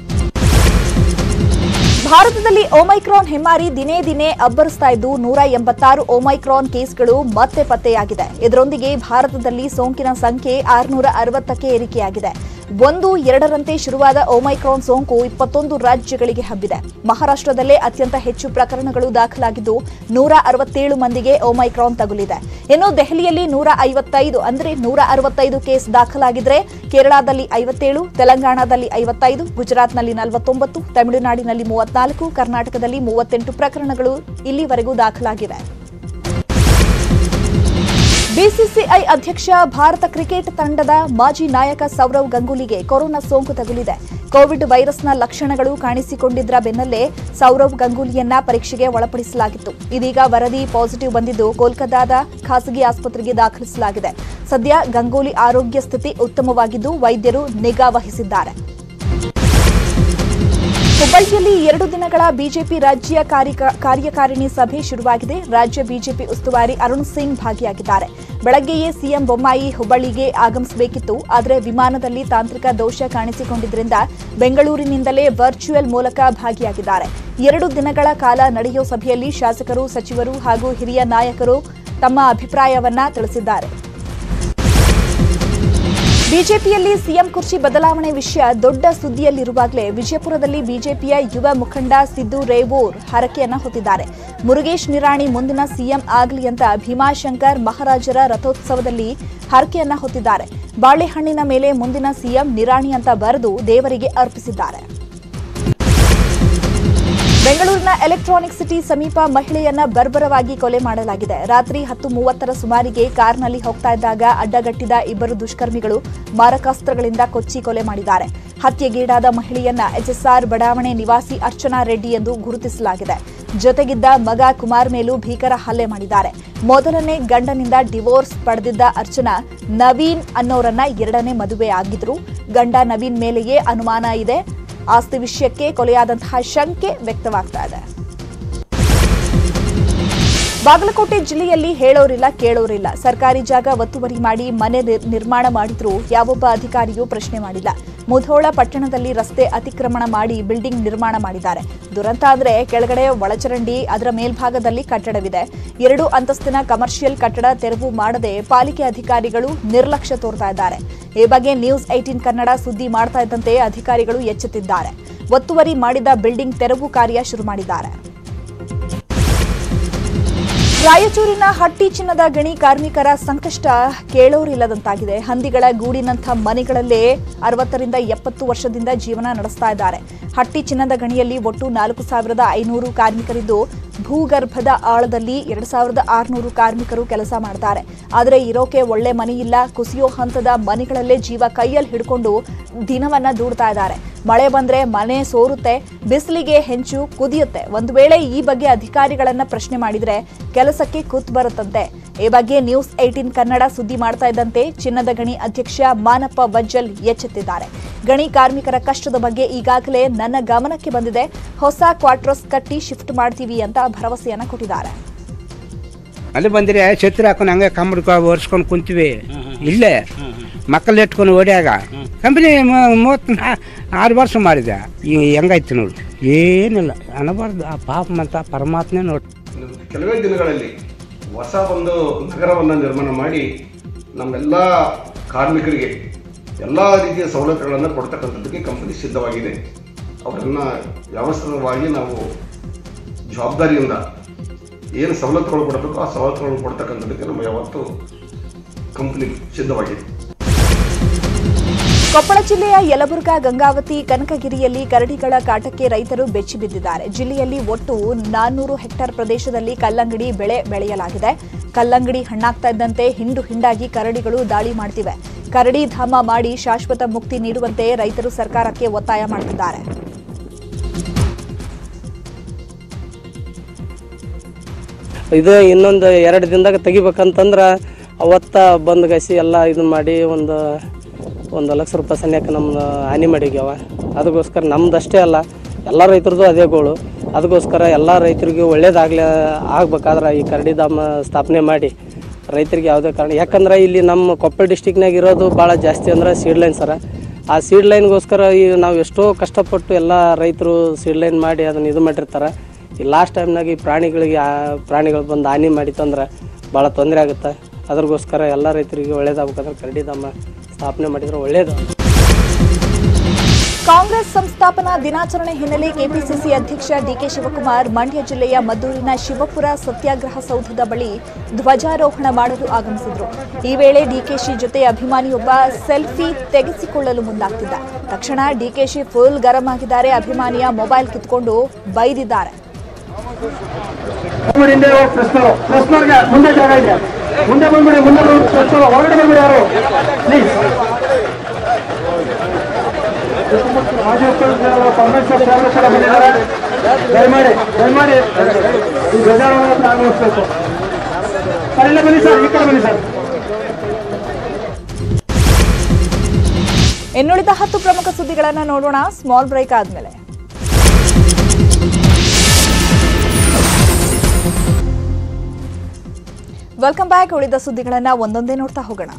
ಭಾರತದಲ್ಲಿ ಒಮೈಕ್ರಾನ್ ಹೆಮ್ಮಾರಿ ದಿನೇ ದಿನೇ ಅಬ್ಬರಿಸ್ತಾ ಇದ್ದು ನೂರ ಎಂಬತ್ತಾರು ಒಮೈಕ್ರಾನ್ ಕೇಸ್ಗಳು ಮತ್ತೆ ಪತ್ತೆಯಾಗಿದೆ ಇದರೊಂದಿಗೆ ಭಾರತದಲ್ಲಿ ಸೋಂಕಿನ ಸಂಖ್ಯೆ ಆರುನೂರ ಅರವತ್ತಕ್ಕೆ ಏರಿಕೆಯಾಗಿದೆ ಒಂದು ಎರಡರಂತೆ ಶುರುವಾದ ಒಮೈಕ್ರಾನ್ ಸೋಂಕು ಇಪ್ಪತ್ತೊಂದು ರಾಜ್ಯಗಳಿಗೆ ಹಬ್ಬಿದೆ ಮಹಾರಾಷ್ಟ್ರದಲ್ಲೇ ಅತ್ಯಂತ ಹೆಚ್ಚು ಪ್ರಕರಣಗಳು ದಾಖಲಾಗಿದ್ದು ನೂರ ಅರವತ್ತೇಳು ಮಂದಿಗೆ ಒಮೈಕ್ರಾನ್ ತಗುಲಿದೆ ಇನ್ನು ದೆಹಲಿಯಲ್ಲಿ ನೂರ ಐವತ್ತೈದು ಅಂದ್ರೆ ನೂರ ಅರವತ್ತೈದು ಕೇಸ್ ದಾಖಲಾಗಿದ್ರೆ ಕೇರಳದಲ್ಲಿ ಐವತ್ತೇಳು ತೆಲಂಗಾಣದಲ್ಲಿ ಐವತ್ತೈದು ಗುಜರಾತ್ನಲ್ಲಿ ನಲವತ್ತೊಂಬತ್ತು ತಮಿಳುನಾಡಿನಲ್ಲಿ ಮೂವತ್ನಾಲ್ಕು ಕರ್ನಾಟಕದಲ್ಲಿ ಮೂವತ್ತೆಂಟು ಪ್ರಕರಣಗಳು ಇಲ್ಲಿವರೆಗೂ ದಾಖಲಾಗಿವೆ ಬಿಸಿಸಿಐ ಅಧ್ಯಕ್ಷ ಭಾರತ ಕ್ರಿಕೆಟ್ ತಂಡದ ಮಾಜಿ ನಾಯಕ ಸೌರವ್ ಗಂಗೂಲಿಗೆ ಕೊರೋನಾ ಸೋಂಕು ತಗುಲಿದೆ ಕೋವಿಡ್ ವೈರಸ್ನ ಲಕ್ಷಣಗಳು ಕಾಣಿಸಿಕೊಂಡಿದ್ರ ಬೆನ್ನಲ್ಲೇ ಸೌರವ್ ಗಂಗೂಲಿಯನ್ನ ಪರೀಕ್ಷೆಗೆ ಒಳಪಡಿಸಲಾಗಿತ್ತು ಇದೀಗ ವರದಿ ಪಾಸಿಟಿವ್ ಬಂದಿದ್ದು ಕೋಲ್ಕತ್ತಾದ ಖಾಸಗಿ ಆಸ್ಪತ್ರೆಗೆ ದಾಖಲಿಸಲಾಗಿದೆ ಸದ್ಯ ಗಂಗೂಲಿ ಆರೋಗ್ಯ ಸ್ಥಿತಿ ಉತ್ತಮವಾಗಿದ್ದು ವೈದ್ಯರು ನಿಗಾ ವಹಿಸಿದ್ದಾರೆ ಹುಬ್ಬಳ್ಳಿ ಹುಬ್ಬಳ್ಳಿಯಲ್ಲಿ ಎರಡು ದಿನಗಳ ಬಿಜೆಪಿ ರಾಜ್ಯ ಕಾರ್ಯಕ- ಕಾರ್ಯಕಾರಿಣಿ ಸಭೆ ಶುರುವಾಗಿದೆ ರಾಜ್ಯ ಬಿಜೆಪಿ ಉಸ್ತುವಾರಿ ಅರುಣ್ ಸಿಂಗ್ ಭಾಗಿಯಾಗಿದ್ದಾರೆ ಬೆಳಗ್ಗೆಯೇ ಸಿಎಂ ಬೊಮ್ಮಾಯಿ ಹುಬ್ಬಳ್ಳಿಗೆ ಆಗಮಿಸಬೇಕಿತ್ತು ಆದರೆ ವಿಮಾನದಲ್ಲಿ ತಾಂತ್ರಿಕ ದೋಷ ಕಾಣಿಸಿಕೊಂಡಿದ್ದರಿಂದ ಬೆಂಗಳೂರಿನಿಂದಲೇ ವರ್ಚುವಲ್ ಮೂಲಕ ಭಾಗಿಯಾಗಿದ್ದಾರೆ ಎರಡು ದಿನಗಳ ಕಾಲ ನಡೆಯುವ ಸಭೆಯಲ್ಲಿ ಶಾಸಕರು ಸಚಿವರು ಹಾಗೂ ಹಿರಿಯ ನಾಯಕರು ತಮ್ಮ ಅಭಿಪ್ರಾಯವನ್ನ ತಿಳಿಸಿದ್ದಾರೆ ಬಿಜೆಪಿಯಲ್ಲಿ ಸಿಎಂ ಕುರ್ಚಿ ಬದಲಾವಣೆ ವಿಷಯ ದೊಡ್ಡ ಸುದ್ದಿಯಲ್ಲಿರುವಾಗಲೇ ವಿಜಯಪುರದಲ್ಲಿ ಬಿಜೆಪಿಯ ಯುವ ಮುಖಂಡ ಸಿದ್ದು ರೇವೂರ್ ಹರಕೆಯನ್ನ ಹೊತ್ತಿದ್ದಾರೆ ಮುರುಗೇಶ್ ನಿರಾಣಿ ಮುಂದಿನ ಸಿಎಂ ಆಗಲಿ ಅಂತ ಭೀಮಾಶಂಕರ್ ಮಹಾರಾಜರ ರಥೋತ್ಸವದಲ್ಲಿ ಹರಕೆಯನ್ನ ಹೊತ್ತಿದ್ದಾರೆ ಬಾಳೆಹಣ್ಣಿನ ಮೇಲೆ ಮುಂದಿನ ಸಿಎಂ ನಿರಾಣಿ ಅಂತ ಬರೆದು ದೇವರಿಗೆ ಅರ್ಪಿಸಿದ್ದಾರೆ ಬೆಂಗಳೂರಿನ ಎಲೆಕ್ಟ್ರಾನಿಕ್ ಸಿಟಿ ಸಮೀಪ ಮಹಿಳೆಯನ್ನ ಬರ್ಬರವಾಗಿ ಕೊಲೆ ಮಾಡಲಾಗಿದೆ ರಾತ್ರಿ ಹತ್ತು ಮೂವತ್ತರ ಸುಮಾರಿಗೆ ಕಾರ್ನಲ್ಲಿ ಹೋಗ್ತಾ ಇದ್ದಾಗ ಅಡ್ಡಗಟ್ಟಿದ ಇಬ್ಬರು ದುಷ್ಕರ್ಮಿಗಳು ಮಾರಕಾಸ್ತ್ರಗಳಿಂದ ಕೊಚ್ಚಿ ಕೊಲೆ ಮಾಡಿದ್ದಾರೆ ಹತ್ಯೆಗೀಡಾದ ಮಹಿಳೆಯನ್ನ ಎಚ್ಎಸ್ಆರ್ ಬಡಾವಣೆ ನಿವಾಸಿ ಅರ್ಚನಾ ರೆಡ್ಡಿ ಎಂದು ಗುರುತಿಸಲಾಗಿದೆ ಜೊತೆಗಿದ್ದ ಮಗ ಕುಮಾರ್ ಮೇಲೂ ಭೀಕರ ಹಲ್ಲೆ ಮಾಡಿದ್ದಾರೆ ಮೊದಲನೇ ಗಂಡನಿಂದ ಡಿವೋರ್ಸ್ ಪಡೆದಿದ್ದ ಅರ್ಚನಾ ನವೀನ್ ಅನ್ನೋರನ್ನ ಎರಡನೇ ಮದುವೆ ಆಗಿದ್ರು ಗಂಡ ನವೀನ್ ಮೇಲೆಯೇ ಅನುಮಾನ ಇದೆ ಆಸ್ತಿ ವಿಷಯಕ್ಕೆ ಕೊಲೆಯಾದಂತಹ ಶಂಕೆ ವ್ಯಕ್ತವಾಗ್ತಾ ಇದೆ ಬಾಗಲಕೋಟೆ ಜಿಲ್ಲೆಯಲ್ಲಿ ಹೇಳೋರಿಲ್ಲ ಕೇಳೋರಿಲ್ಲ ಸರ್ಕಾರಿ ಜಾಗ ಒತ್ತುವರಿ ಮಾಡಿ ಮನೆ ನಿರ್- ನಿರ್ಮಾಣ ಮಾಡಿದ್ರೂ ಯಾವೊಬ್ಬ ಅಧಿಕಾರಿಯೂ ಪ್ರಶ್ನೆ ಮಾಡಿಲ್ಲ ಮುಧೋಳ ಪಟ್ಟಣದಲ್ಲಿ ರಸ್ತೆ ಅತಿಕ್ರಮಣ ಮಾಡಿ ಬಿಲ್ಡಿಂಗ್ ನಿರ್ಮಾಣ ಮಾಡಿದ್ದಾರೆ ದುರಂತ ಅಂದ್ರೆ ಕೆಳಗಡೆ ಒಳಚರಂಡಿ ಅದರ ಮೇಲ್ಭಾಗದಲ್ಲಿ ಕಟ್ಟಡವಿದೆ ಎರಡು ಅಂತಸ್ತಿನ ಕಮರ್ಷಿಯಲ್ ಕಟ್ಟಡ ತೆರವು ಮಾಡದೆ ಪಾಲಿಕೆ ಅಧಿಕಾರಿಗಳು ನಿರ್ಲಕ್ಷ್ಯ ತೋರ್ತಾ ಇದ್ದಾರೆ ಈ ಬಗ್ಗೆ ನ್ಯೂಸ್ ಏಟೀನ್ ಕನ್ನಡ ಸುದ್ದಿ ಮಾಡ್ತಾ ಇದ್ದಂತೆ ಅಧಿಕಾರಿಗಳು ಎಚ್ಚೆತ್ತಿದ್ದಾರೆ ಒತ್ತುವರಿ ಮಾಡಿದ ಬಿಲ್ಡಿಂಗ್ ತೆರವು ಕಾರ್ಯ ಶುರು ಮಾಡಿದ್ದಾರೆ ರಾಯಚೂರಿನ ಹಟ್ಟಿ ಚಿನ್ನದ ಗಣಿ ಕಾರ್ಮಿಕರ ಸಂಕಷ್ಟ ಕೇಳೋರಿಲ್ಲದಂತಾಗಿದೆ ಹಂದಿಗಳ ಗೂಡಿನಂಥ ಮನೆಗಳಲ್ಲೇ ಅರವತ್ತರಿಂದ ಎಪ್ಪತ್ತು ವರ್ಷದಿಂದ ಜೀವನ ನಡೆಸ್ತಾ ಇದ್ದಾರೆ ಹಟ್ಟಿ ಚಿನ್ನದ ಗಣಿಯಲ್ಲಿ ಒಟ್ಟು ನಾಲ್ಕು ಸಾವಿರದ ಐನೂರು ಕಾರ್ಮಿಕರಿದ್ದು ಭೂಗರ್ಭದ ಆಳದಲ್ಲಿ ಎರಡು ಸಾವಿರದ ಆರುನೂರು ಕಾರ್ಮಿಕರು ಕೆಲಸ ಮಾಡ್ತಾರೆ ಆದರೆ ಇರೋಕೆ ಒಳ್ಳೆ ಮನೆ ಇಲ್ಲ ಕುಸಿಯೋ ಹಂತದ ಮನೆಗಳಲ್ಲೇ ಜೀವ ಕೈಯಲ್ಲಿ ಹಿಡ್ಕೊಂಡು ದಿನವನ್ನ ದೂಡ್ತಾ ಇದ್ದಾರೆ ಮಳೆ ಬಂದ್ರೆ ಮನೆ ಸೋರುತ್ತೆ ಬಿಸಿಲಿಗೆ ಹೆಂಚು ಕುದಿಯುತ್ತೆ ಒಂದು ವೇಳೆ ಈ ಬಗ್ಗೆ ಅಧಿಕಾರಿಗಳನ್ನ ಪ್ರಶ್ನೆ ಮಾಡಿದ್ರೆ ಕೆಲಸಕ್ಕೆ ಕೂತ್ ಬರುತ್ತಂತೆ ಈ ಬಗ್ಗೆ ನ್ಯೂಸ್ ಏಟೀನ್ ಕನ್ನಡ ಸುದ್ದಿ ಮಾಡ್ತಾ ಇದ್ದಂತೆ ಚಿನ್ನದ ಗಣಿ ಅಧ್ಯಕ್ಷ ಮಾನಪ್ಪ ವಜ್ಜಲ್ ಎಚ್ಚೆತ್ತಿದ್ದಾರೆ ಗಣಿ ಕಾರ್ಮಿಕರ ಕಷ್ಟದ ಬಗ್ಗೆ ಈಗಾಗಲೇ ನನ್ನ ಗಮನಕ್ಕೆ ಬಂದಿದೆ ಹೊಸ ಕ್ವಾರ್ಟರ್ಸ್ ಕಟ್ಟಿ ಶಿಫ್ಟ್ ಮಾಡ್ತೀವಿ ಅಂತ ಭರವಸೆಯನ್ನ ಕೊಟ್ಟಿದ್ದಾರೆ
ಅಲ್ಲಿ ಬಂದ್ರೆ ಛತ್ರಿ ಹಾಕೊಂಡು ಹಂಗೆ ಕಂಬಡ್ಕೊ ಒರೆಸ್ಕೊಂಡು ಕುಂತೀವಿ ಇಲ್ಲೇ ಮಕ್ಕಳು ಇಟ್ಕೊಂಡು ಓಡ್ಯಾಗ ಕಂಪ್ನಿ ಮೂವತ್ತು ಆರು ವರ್ಷ ಮಾಡಿದೆ ಈಗ ಹೆಂಗಾಯ್ತು ನೋಡು ಏನಿಲ್ಲ ಅನ್ನಬಾರ್ದು ಆ ಪಾಪ ಅಂತ ಪರಮಾತ್ಮನೇ ನೋಡಿ
ಕೆಲವೇ ದಿನಗಳಲ್ಲಿ ಹೊಸ ಒಂದು ನಗರವನ್ನು ನಿರ್ಮಾಣ ಮಾಡಿ ನಮ್ಮೆಲ್ಲ ಕಾರ್ಮಿಕರಿಗೆ ಎಲ್ಲ ರೀತಿಯ ಸವಲತ್ತುಗಳನ್ನು ಕೊಡ್ತಕ್ಕಂಥದ್ದಕ್ಕೆ ಕಂಪನಿ ಸಿದ್ಧವಾಗಿದೆ ಅವರನ್ನು ವ್ಯವಸ್ಥಿತವಾಗಿ ನಾವು ಜವಾಬ್ದಾರಿಯಿಂದ ಏನು ಸವಲತ್ತುಗಳು ಕೊಡಬೇಕು ಆ ಸವಲತ್ತುಗಳನ್ನು ಕೊಡ್ತಕ್ಕಂಥದ್ದಕ್ಕೆ ನಮ್ಮ ಯಾವತ್ತು ಕಂಪನಿ ಸಿದ್ಧವಾಗಿದೆ
ಕೊಪ್ಪಳ ಜಿಲ್ಲೆಯ ಯಲಬುರ್ಗಾ ಗಂಗಾವತಿ ಕನಕಗಿರಿಯಲ್ಲಿ ಕರಡಿಗಳ ಕಾಟಕ್ಕೆ ರೈತರು ಬೆಚ್ಚಿ ಬಿದ್ದಿದ್ದಾರೆ ಜಿಲ್ಲೆಯಲ್ಲಿ ಒಟ್ಟು ನಾನ್ನೂರು ಹೆಕ್ಟೇರ್ ಪ್ರದೇಶದಲ್ಲಿ ಕಲ್ಲಂಗಡಿ ಬೆಳೆ ಬೆಳೆಯಲಾಗಿದೆ ಕಲ್ಲಂಗಡಿ ಹಣ್ಣಾಗ್ತಾ ಇದ್ದಂತೆ ಹಿಂಡು ಹಿಂಡಾಗಿ ಕರಡಿಗಳು ದಾಳಿ ಮಾಡ್ತಿವೆ ಕರಡಿ ಧಾಮ ಮಾಡಿ ಶಾಶ್ವತ ಮುಕ್ತಿ ನೀಡುವಂತೆ ರೈತರು ಸರ್ಕಾರಕ್ಕೆ ಒತ್ತಾಯ ಮಾಡುತ್ತಿದ್ದಾರೆ
ಇದು ಇನ್ನೊಂದು ಎರಡು ದಿನದಾಗ ತೆಗಿಬೇಕಂತಂದ್ರೆ ಅವತ್ತ ಬಂದು ಗಸಿ ಎಲ್ಲ ಇದು ಮಾಡಿ ಒಂದು ಒಂದು ಲಕ್ಷ ರೂಪಾಯಿ ಸನ್ಯಾಕ ನಮ್ಮ ಹಾನಿ ಮಾಡಿಗ್ಯಾವ ಅದಕ್ಕೋಸ್ಕರ ನಮ್ದು ಅಷ್ಟೇ ಅಲ್ಲ ಎಲ್ಲ ರೈತರದ್ದು ಅದೇ ಗೋಳು ಅದಕ್ಕೋಸ್ಕರ ಎಲ್ಲ ರೈತರಿಗೂ ಒಳ್ಳೇದಾಗಲಿ ಆಗ್ಬೇಕಾದ್ರೆ ಈ ಕರಡಿಧಾಮ ಸ್ಥಾಪನೆ ಮಾಡಿ ರೈತರಿಗೆ ಯಾವುದೇ ಕಾರಣ ಯಾಕಂದ್ರೆ ಇಲ್ಲಿ ನಮ್ಮ ಕೊಪ್ಪಳ ಡಿಸ್ಟಿಕ್ನಾಗ ಇರೋದು ಭಾಳ ಜಾಸ್ತಿ ಅಂದ್ರೆ ಸೀಡ್ ಲೈನ್ ಸರ ಆ ಸೀಡ್ ಲೈನ್ಗೋಸ್ಕರ ಈ ನಾವು ಎಷ್ಟೋ ಕಷ್ಟಪಟ್ಟು ಎಲ್ಲ ರೈತರು ಸೀಡ್ ಲೈನ್ ಮಾಡಿ ಅದನ್ನು ಇದು ಮಾಡಿರ್ತಾರೆ ಈ ಲಾಸ್ಟ್ ಟೈಮ್ನಾಗ ಈ ಪ್ರಾಣಿಗಳಿಗೆ ಆ ಪ್ರಾಣಿಗಳು ಬಂದು ಹಾನಿ ಮಾಡಿತ್ತಂದ್ರೆ ಭಾಳ ತೊಂದರೆ ಆಗುತ್ತೆ ಅದ್ರಗೋಸ್ಕರ ಎಲ್ಲ ರೈತರಿಗೆ ಒಳ್ಳೇದಾಗಬೇಕಂದ್ರೆ ಕರಡಿಧಾಮ ಸ್ಥಾಪನೆ ಮಾಡಿದ್ರೆ ಒಳ್ಳೇದು
ಕಾಂಗ್ರೆಸ್ ಸಂಸ್ಥಾಪನಾ ದಿನಾಚರಣೆ ಹಿನ್ನೆಲೆ ಕೆಪಿಸಿಸಿ ಅಧ್ಯಕ್ಷ ಡಿಕೆ ಶಿವಕುಮಾರ್ ಮಂಡ್ಯ ಜಿಲ್ಲೆಯ ಮದ್ದೂರಿನ ಶಿವಪುರ ಸತ್ಯಾಗ್ರಹ ಸೌಧದ ಬಳಿ ಧ್ವಜಾರೋಹಣ ಮಾಡಲು ಆಗಮಿಸಿದ್ರು ಈ ವೇಳೆ ಡಿಕೆಶಿ ಜೊತೆ ಅಭಿಮಾನಿಯೊಬ್ಬ ಸೆಲ್ಫಿ ತೆಗೆಸಿಕೊಳ್ಳಲು ಮುಂದಾಗ್ತಿದ್ದ ತಕ್ಷಣ ಡಿಕೆಶಿ ಫುಲ್ ಗರಂ ಆಗಿದ್ದಾರೆ ಅಭಿಮಾನಿಯ ಮೊಬೈಲ್ ಕಿತ್ಕೊಂಡು ಬೈದಿದ್ದಾರೆ
ಹಿಂದೆ ಪ್ರಶ್ನರು ಪ್ರಶ್ನರ್ಗೆ ಮುಂದೆ ಜಾಗ ಇದೆ ಮುಂದೆ ಬಂದ್ಬಿಡಿ ಮುಂದೆ ಪ್ರಶ್ನರು ಹೊರಗಡೆ ಬಂದ್ಬಿಡಿ ಯಾರು ಪ್ಲೀಸ್ ಮಾಜಿ ಉಪಮುಖ್ಯಮಂತ್ರಿಗಳು ಕಾಂಗ್ರೆಸ್ ಪಕ್ಷ ಕೂಡ ಬಂದಿದ್ದಾರೆ ದಯಮಾಡಿ ದಯಮಾಡಿ ಈ ಧ್ವಜಾರೋಹಣ ಆಗಮಿಸಬೇಕು ಸರ್ ಇಲ್ಲ ಬನ್ನಿ ಸರ್ ಈ ಕಡೆ ಬನ್ನಿ ಸರ್
ಇನ್ನುಳಿದ ಹತ್ತು ಪ್ರಮುಖ ಸುದ್ದಿಗಳನ್ನು ನೋಡೋಣ ಸ್ಮಾಲ್ ಬ್ರೇಕ್ ಆದ್ಮೇಲೆ ವೆಲ್ಕಮ್ ಬ್ಯಾಕ್ ಉಳಿದ ಸುದ್ದಿಗಳನ್ನ ಒಂದೊಂದೇ ನೋಡ್ತಾ ಹೋಗೋಣ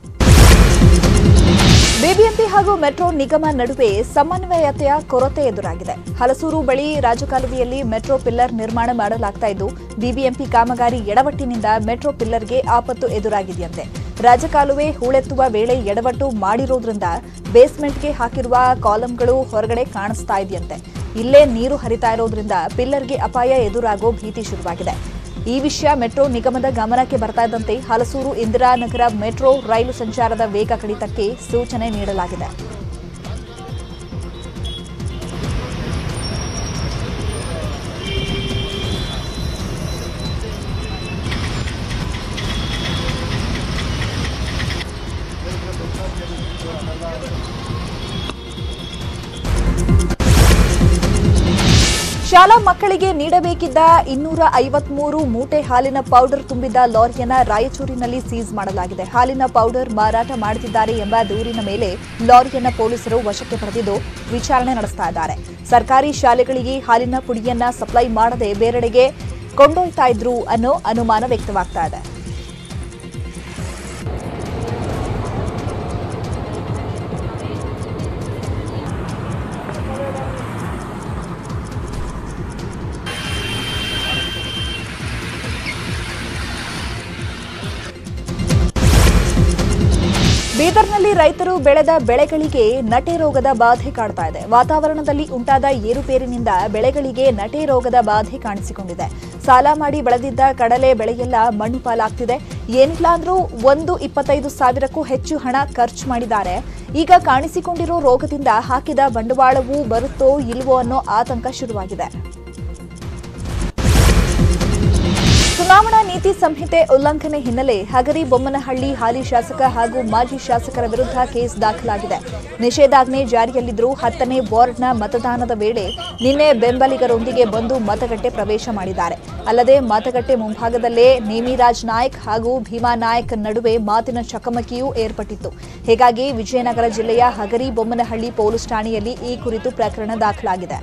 ಬಿಬಿಎಂಪಿ ಹಾಗೂ ಮೆಟ್ರೋ ನಿಗಮ ನಡುವೆ ಸಮನ್ವಯತೆಯ ಕೊರತೆ ಎದುರಾಗಿದೆ ಹಲಸೂರು ಬಳಿ ರಾಜಕಾಲುವೆಯಲ್ಲಿ ಮೆಟ್ರೋ ಪಿಲ್ಲರ್ ನಿರ್ಮಾಣ ಮಾಡಲಾಗ್ತಾ ಇದ್ದು ಬಿಬಿಎಂಪಿ ಕಾಮಗಾರಿ ಎಡವಟ್ಟಿನಿಂದ ಮೆಟ್ರೋ ಪಿಲ್ಲರ್ಗೆ ಆಪತ್ತು ಎದುರಾಗಿದೆಯಂತೆ ರಾಜಕಾಲುವೆ ಹೂಳೆತ್ತುವ ವೇಳೆ ಎಡವಟ್ಟು ಮಾಡಿರೋದ್ರಿಂದ ಬೇಸ್ಮೆಂಟ್ಗೆ ಹಾಕಿರುವ ಕಾಲಂಗಳು ಹೊರಗಡೆ ಕಾಣಿಸ್ತಾ ಇದೆಯಂತೆ ಇಲ್ಲೇ ನೀರು ಹರಿತಾ ಇರೋದ್ರಿಂದ ಪಿಲ್ಲರ್ಗೆ ಅಪಾಯ ಎದುರಾಗೋ ಭೀತಿ ಶುರುವಾಗಿದೆ ಈ ವಿಷಯ ಮೆಟ್ರೋ ನಿಗಮದ ಗಮನಕ್ಕೆ ಬರ್ತಾ ಇದ್ದಂತೆ ಹಲಸೂರು ಇಂದಿರಾನಗರ ಮೆಟ್ರೋ ರೈಲು ಸಂಚಾರದ ವೇಗ ಕಡಿತಕ್ಕೆ ಸೂಚನೆ ನೀಡಲಾಗಿದೆ ಶಾಲಾ ಮಕ್ಕಳಿಗೆ ನೀಡಬೇಕಿದ್ದ ಇನ್ನೂರ ಐವತ್ಮೂರು ಮೂಟೆ ಹಾಲಿನ ಪೌಡರ್ ತುಂಬಿದ್ದ ಲಾರಿಯನ್ನ ರಾಯಚೂರಿನಲ್ಲಿ ಸೀಸ್ ಮಾಡಲಾಗಿದೆ ಹಾಲಿನ ಪೌಡರ್ ಮಾರಾಟ ಮಾಡುತ್ತಿದ್ದಾರೆ ಎಂಬ ದೂರಿನ ಮೇಲೆ ಲಾರಿಯನ್ನ ಪೊಲೀಸರು ವಶಕ್ಕೆ ಪಡೆದಿದ್ದು ವಿಚಾರಣೆ ನಡೆಸ್ತಾ ಇದ್ದಾರೆ ಸರ್ಕಾರಿ ಶಾಲೆಗಳಿಗೆ ಹಾಲಿನ ಪುಡಿಯನ್ನ ಸಪ್ಲೈ ಮಾಡದೆ ಬೇರೆಡೆಗೆ ಕೊಂಡೊಯ್ತಾ ಇದ್ರು ಅನ್ನೋ ಅನುಮಾನ ವ್ಯಕ್ತವಾಗ್ತಾ ಇದೆ ಬೀದರ್ನಲ್ಲಿ ರೈತರು ಬೆಳೆದ ಬೆಳೆಗಳಿಗೆ ನಟೆ ರೋಗದ ಬಾಧೆ ಕಾಡ್ತಾ ಇದೆ ವಾತಾವರಣದಲ್ಲಿ ಉಂಟಾದ ಏರುಪೇರಿನಿಂದ ಬೆಳೆಗಳಿಗೆ ನಟೆ ರೋಗದ ಬಾಧೆ ಕಾಣಿಸಿಕೊಂಡಿದೆ ಸಾಲ ಮಾಡಿ ಬೆಳೆದಿದ್ದ ಕಡಲೆ ಬೆಳೆಯೆಲ್ಲ ಮಣ್ಣು ಪಾಲಾಗ್ತಿದೆ ಏನಿಲ್ಲ ಅಂದ್ರೂ ಒಂದು ಇಪ್ಪತ್ತೈದು ಸಾವಿರಕ್ಕೂ ಹೆಚ್ಚು ಹಣ ಖರ್ಚು ಮಾಡಿದ್ದಾರೆ ಈಗ ಕಾಣಿಸಿಕೊಂಡಿರೋ ರೋಗದಿಂದ ಹಾಕಿದ ಬಂಡವಾಳವೂ ಬರುತ್ತೋ ಇಲ್ವೋ ಅನ್ನೋ ಆತಂಕ ಶುರುವಾಗಿದೆ ಚುನಾವಣಾ ನೀತಿ ಸಂಹಿತೆ ಉಲ್ಲಂಘನೆ ಹಿನ್ನೆಲೆ ಹಗರಿ ಬೊಮ್ಮನಹಳ್ಳಿ ಹಾಲಿ ಶಾಸಕ ಹಾಗೂ ಮಾಜಿ ಶಾಸಕರ ವಿರುದ್ಧ ಕೇಸ್ ದಾಖಲಾಗಿದೆ ನಿಷೇಧಾಜ್ಞೆ ಜಾರಿಯಲ್ಲಿದ್ದರೂ ಹತ್ತನೇ ವಾರ್ಡ್ನ ಮತದಾನದ ವೇಳೆ ನಿನ್ನೆ ಬೆಂಬಲಿಗರೊಂದಿಗೆ ಬಂದು ಮತಗಟ್ಟೆ ಪ್ರವೇಶ ಮಾಡಿದ್ದಾರೆ ಅಲ್ಲದೆ ಮತಗಟ್ಟೆ ಮುಂಭಾಗದಲ್ಲೇ ನೇಮಿರಾಜ್ ನಾಯ್ಕ್ ಹಾಗೂ ಭೀಮಾ ನಾಯ್ಕ್ ನಡುವೆ ಮಾತಿನ ಚಕಮಕಿಯೂ ಏರ್ಪಟ್ಟಿತ್ತು ಹೀಗಾಗಿ ವಿಜಯನಗರ ಜಿಲ್ಲೆಯ ಹಗರಿ ಬೊಮ್ಮನಹಳ್ಳಿ ಪೊಲೀಸ್ ಠಾಣೆಯಲ್ಲಿ ಈ ಕುರಿತು ಪ್ರಕರಣ ದಾಖಲಾಗಿದೆ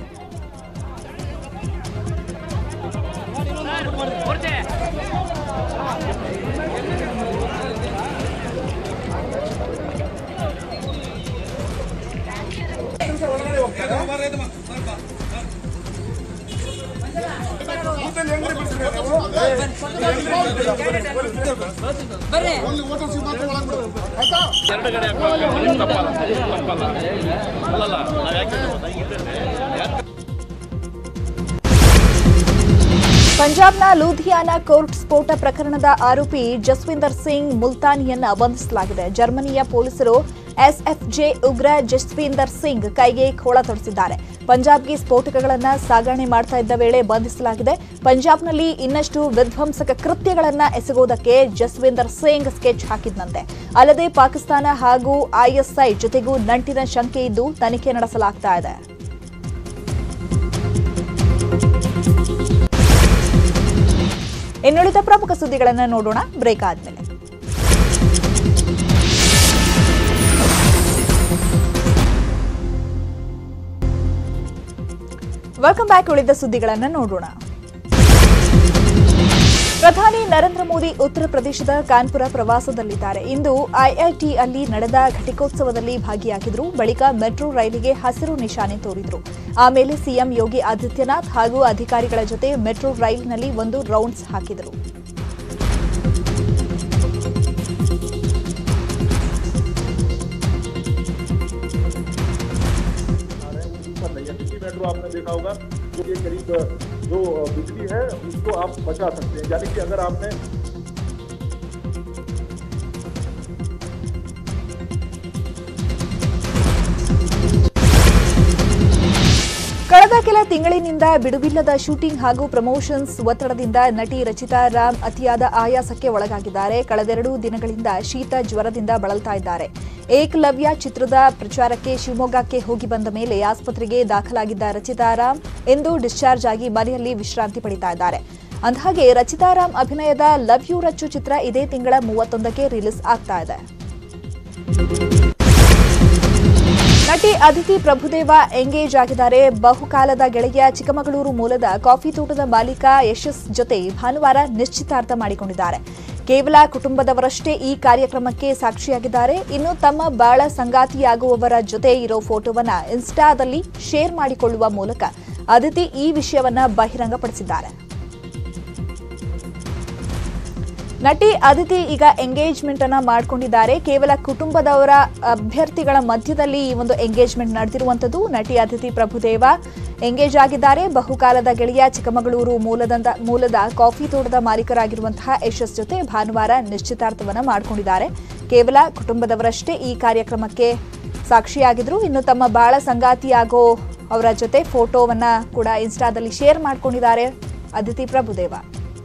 ಪಂಜಾಬ್ನ ಲೂಧಿಯಾನ ಕೋರ್ಟ್ ಸ್ಫೋಟ ಪ್ರಕರಣದ ಆರೋಪಿ ಜಸ್ವಿಂದರ್ ಸಿಂಗ್ ಮುಲ್ತಾನಿಯನ್ನ ಬಂಧಿಸಲಾಗಿದೆ ಜರ್ಮನಿಯ ಪೊಲೀಸರು ಎಸ್ಎಫ್ಜೆ ಉಗ್ರ ಜಸ್ವಿಂದರ್ ಸಿಂಗ್ ಕೈಗೆ ಖೋಳ ತೊಡಿಸಿದ್ದಾರೆ ಪಂಜಾಬ್ಗೆ ಸ್ಫೋಟಕಗಳನ್ನ ಸಾಗಣೆ ಮಾಡ್ತಾ ಇದ್ದ ವೇಳೆ ಬಂಧಿಸಲಾಗಿದೆ ಪಂಜಾಬ್ನಲ್ಲಿ ಇನ್ನಷ್ಟು ವಿಧ್ವಂಸಕ ಕೃತ್ಯಗಳನ್ನ ಎಸಗುವುದಕ್ಕೆ ಜಸ್ವಿಂದರ್ ಸಿಂಗ್ ಸ್ಕೆಚ್ ಹಾಕಿದ್ದಂತೆ ಅಲ್ಲದೆ ಪಾಕಿಸ್ತಾನ ಹಾಗೂ ಐಎಸ್ಐ ಜೊತೆಗೂ ನಂಟಿನ ಶಂಕೆ ಇದ್ದು ತನಿಖೆ ನಡೆಸಲಾಗ್ತಾ ಇದೆ ಇನ್ನುಳಿದ ಪ್ರಮುಖ ಸುದ್ದಿಗಳನ್ನು ನೋಡೋಣ ಬ್ರೇಕ್ ಆದ್ಮೇಲೆ ವೆಲ್ಕಮ್ ಬ್ಯಾಕ್ ಉಳಿದ ಸುದ್ದಿಗಳನ್ನು ನೋಡೋಣ ಪ್ರಧಾನಿ ನರೇಂದ್ರ ಮೋದಿ ಉತ್ತರ ಪ್ರದೇಶದ ಕಾನ್ಪುರ ಪ್ರವಾಸದಲ್ಲಿದ್ದಾರೆ ಇಂದು ಐಐಟಿ ಅಲ್ಲಿ ನಡೆದ ಘಟಿಕೋತ್ಸವದಲ್ಲಿ ಭಾಗಿಯಾಗಿದ್ರು ಬಳಿಕ ಮೆಟ್ರೋ ರೈಲಿಗೆ ಹಸಿರು ನಿಶಾನೆ ತೋರಿದ್ರು ಆಮೇಲೆ ಸಿಎಂ ಯೋಗಿ ಆದಿತ್ಯನಾಥ್ ಹಾಗೂ ಅಧಿಕಾರಿಗಳ ಜೊತೆ ಮೆಟ್ರೋ ರೈಲಿನಲ್ಲಿ ಒಂದು ರೌಂಡ್ಸ್ ಹಾಕಿದರು
दिल्ली मेट्रो आपने देखा होगा जो ये करीब जो बिजली है उसको आप बचा सकते हैं यानी कि अगर आपने
ಕಳೆದ ಕೆಲ ತಿಂಗಳಿನಿಂದ ಬಿಡುವಿಲ್ಲದ ಶೂಟಿಂಗ್ ಹಾಗೂ ಪ್ರಮೋಷನ್ಸ್ ಒತ್ತಡದಿಂದ ನಟಿ ರಚಿತಾ ರಾಮ್ ಅತಿಯಾದ ಆಯಾಸಕ್ಕೆ ಒಳಗಾಗಿದ್ದಾರೆ ಕಳೆದೆರಡು ದಿನಗಳಿಂದ ಶೀತ ಜ್ವರದಿಂದ ಬಳಲ್ತಾ ಇದ್ದಾರೆ ಏಕಲವ್ಯ ಚಿತ್ರದ ಪ್ರಚಾರಕ್ಕೆ ಶಿವಮೊಗ್ಗಕ್ಕೆ ಹೋಗಿ ಬಂದ ಮೇಲೆ ಆಸ್ಪತ್ರೆಗೆ ದಾಖಲಾಗಿದ್ದ ರಚಿತಾ ರಾಮ್ ಇಂದು ಡಿಸ್ಚಾರ್ಜ್ ಆಗಿ ಮನೆಯಲ್ಲಿ ವಿಶ್ರಾಂತಿ ಪಡಿತಾ ಇದ್ದಾರೆ ಅಂದಹಾಗೆ ರಚಿತಾ ರಾಮ್ ಅಭಿನಯದ ಲವ್ ಯು ರಚ್ಚು ಚಿತ್ರ ಇದೇ ತಿಂಗಳ ಮೂವತ್ತೊಂದಕ್ಕೆ ರಿಲೀಸ್ ಆಗ್ತಾ ಇದೆ ನಟಿ ಅದಿತಿ ಪ್ರಭುದೇವ ಎಂಗೇಜ್ ಆಗಿದ್ದಾರೆ ಬಹುಕಾಲದ ಗೆಳೆಯ ಚಿಕ್ಕಮಗಳೂರು ಮೂಲದ ಕಾಫಿ ತೋಟದ ಮಾಲೀಕ ಯಶಸ್ ಜೊತೆ ಭಾನುವಾರ ನಿಶ್ಚಿತಾರ್ಥ ಮಾಡಿಕೊಂಡಿದ್ದಾರೆ ಕೇವಲ ಕುಟುಂಬದವರಷ್ಟೇ ಈ ಕಾರ್ಯಕ್ರಮಕ್ಕೆ ಸಾಕ್ಷಿಯಾಗಿದ್ದಾರೆ ಇನ್ನು ತಮ್ಮ ಬಾಳ ಸಂಗಾತಿಯಾಗುವವರ ಜೊತೆ ಇರೋ ಫೋಟೋವನ್ನ ಇನ್ಸ್ಟಾದಲ್ಲಿ ಶೇರ್ ಮಾಡಿಕೊಳ್ಳುವ ಮೂಲಕ ಅದಿತಿ ಈ ವಿಷಯವನ್ನ ಬಹಿರಂಗಪಡಿಸಿದ್ದಾರೆ ನಟಿ ಅದಿತಿ ಈಗ ಎಂಗೇಜ್ಮೆಂಟ್ ಅನ್ನ ಮಾಡ್ಕೊಂಡಿದ್ದಾರೆ ಕೇವಲ ಕುಟುಂಬದವರ ಅಭ್ಯರ್ಥಿಗಳ ಮಧ್ಯದಲ್ಲಿ ಈ ಒಂದು ಎಂಗೇಜ್ಮೆಂಟ್ ನಡೆದಿರುವಂತದ್ದು ನಟಿ ಅದಿತಿ ಪ್ರಭುದೇವ ಎಂಗೇಜ್ ಆಗಿದ್ದಾರೆ ಬಹುಕಾಲದ ಗೆಳೆಯ ಚಿಕ್ಕಮಗಳೂರು ಮೂಲದ ಮೂಲದ ಕಾಫಿ ತೋಟದ ಮಾಲೀಕರಾಗಿರುವಂತಹ ಯಶಸ್ ಜೊತೆ ಭಾನುವಾರ ನಿಶ್ಚಿತಾರ್ಥವನ್ನ ಮಾಡಿಕೊಂಡಿದ್ದಾರೆ ಕೇವಲ ಕುಟುಂಬದವರಷ್ಟೇ ಈ ಕಾರ್ಯಕ್ರಮಕ್ಕೆ ಸಾಕ್ಷಿಯಾಗಿದ್ರು ಇನ್ನು ತಮ್ಮ ಬಾಳ ಸಂಗಾತಿಯಾಗೋ ಅವರ ಜೊತೆ ಫೋಟೋವನ್ನ ಕೂಡ ಇನ್ಸ್ಟಾದಲ್ಲಿ ಶೇರ್ ಮಾಡ್ಕೊಂಡಿದ್ದಾರೆ ಅದಿತಿ ಪ್ರಭುದೇವ